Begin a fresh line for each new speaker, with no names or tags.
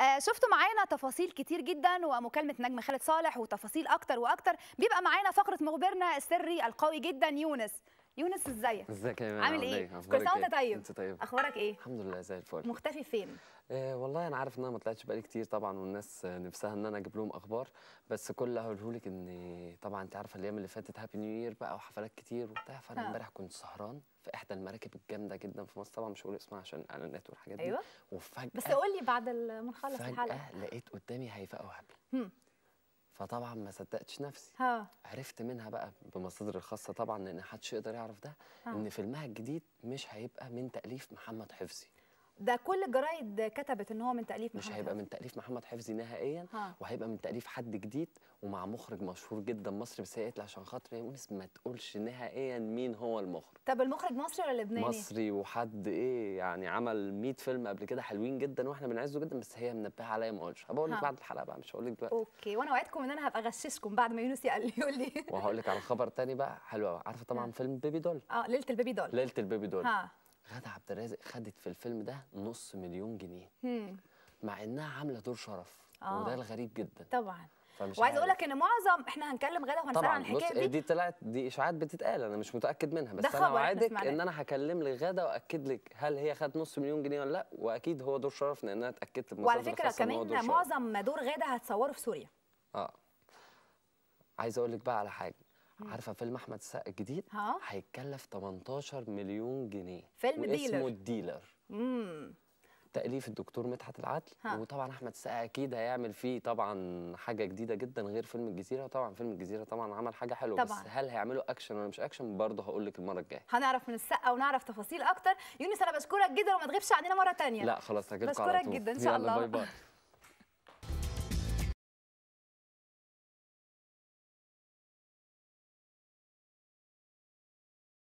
آه شفتوا معانا تفاصيل كتير جدا ومكالمه نجم خالد صالح وتفاصيل اكتر واكتر بيبقى معانا فقره مخبرنا السري القوي جدا يونس يونس ازيك
ازيك يا ايمان
عامل ايه كل سنه وانت طيب
انت طيب
اخبارك ايه
الحمد لله زي الفل
مختفي فين
آه والله انا عارف ان انا ما طلعتش بقالي كتير طبعا والناس نفسها ان انا اجيب لهم اخبار بس كل اللي هقوله لك ان طبعا انت عارفه الايام اللي فاتت هابي نيو يير بقى وحفلات كتير وبتاع فانا
ها.
امبارح كنت سهران في احدى المراكب الجامده جدا في مصر طبعا مش هقول اسمها عشان الاعلانات والحاجات دي
ايوه
وفجاه
بس قول لي بعد ما نخلص الحلقه
فجاه لقيت قدامي هيفاء وهبي
هم.
فطبعا ما صدقتش نفسي
ها
عرفت منها بقى بمصادر الخاصه طبعا لان محدش يقدر يعرف ده
ها.
ان فيلمها الجديد مش هيبقى من تاليف محمد حفظي
ده كل الجرايد كتبت ان هو من تاليف
مش
محمد
هيبقى
حفظ.
من تاليف محمد حفظي نهائيا
ها.
وهيبقى من تاليف حد جديد ومع مخرج مشهور جدا مصري بس هي قالت لي عشان خاطر يا يونس ما تقولش نهائيا مين هو المخرج
طب المخرج مصري ولا لبناني
مصري وحد ايه يعني عمل 100 فيلم قبل كده حلوين جدا واحنا بنعزه جدا بس هي منبهه عليا ما اقولش هبقول لك
ها.
بعد الحلقه بقى مش هقول لك دلوقتي
اوكي وانا وعدكم ان انا هبقى اغششكم بعد ما يونس يقل- يقول لي
وهقول لك على خبر تاني بقى حلو قوي عارفه طبعا
ها.
فيلم بيبي دول
اه ليله البيبي دول
ليله البيبي دول
ها
غادة عبد الرازق خدت في الفيلم ده نص مليون جنيه
هم.
مع انها عامله دور شرف
آه.
وده الغريب جدا
طبعا
فمش
وعايزه اقول
عارف.
لك ان معظم احنا هنكلم غدا وهنسال عن
طبعا بص
الحكايه دي
دي طلعت دي اشاعات بتتقال انا مش متاكد منها بس
ده
انا
خبر إحنا
اوعدك
سمعناه.
ان انا هكلم لك غدا واكد لك هل هي خدت نص مليون جنيه ولا لا واكيد هو دور شرف لان انا اتاكدت بمصادر
وعلى فكره
خاصة إن هو دور
كمان
شرف.
معظم دور غاده هتصوره في سوريا
اه عايز اقول لك بقى على حاجه عارفه فيلم احمد السقا الجديد
ها
هيتكلف 18 مليون جنيه
فيلم
واسمه
ديلر.
الديلر
امم
تأليف الدكتور مدحت العدل
ها.
وطبعا احمد السقا اكيد هيعمل فيه طبعا حاجه جديده جدا غير فيلم الجزيره وطبعا فيلم الجزيره طبعا عمل حاجه حلوه
طبعاً.
بس هل هيعملوا اكشن ولا مش اكشن برضه هقول لك المره الجايه
هنعرف من السقه ونعرف تفاصيل اكتر يونس انا بشكرك جدا وما تغيبش عننا مره تانية
لا خلاص هجيلكوا
بشكرك
على طول
جدا إن شاء
يلا
الله.
باي باي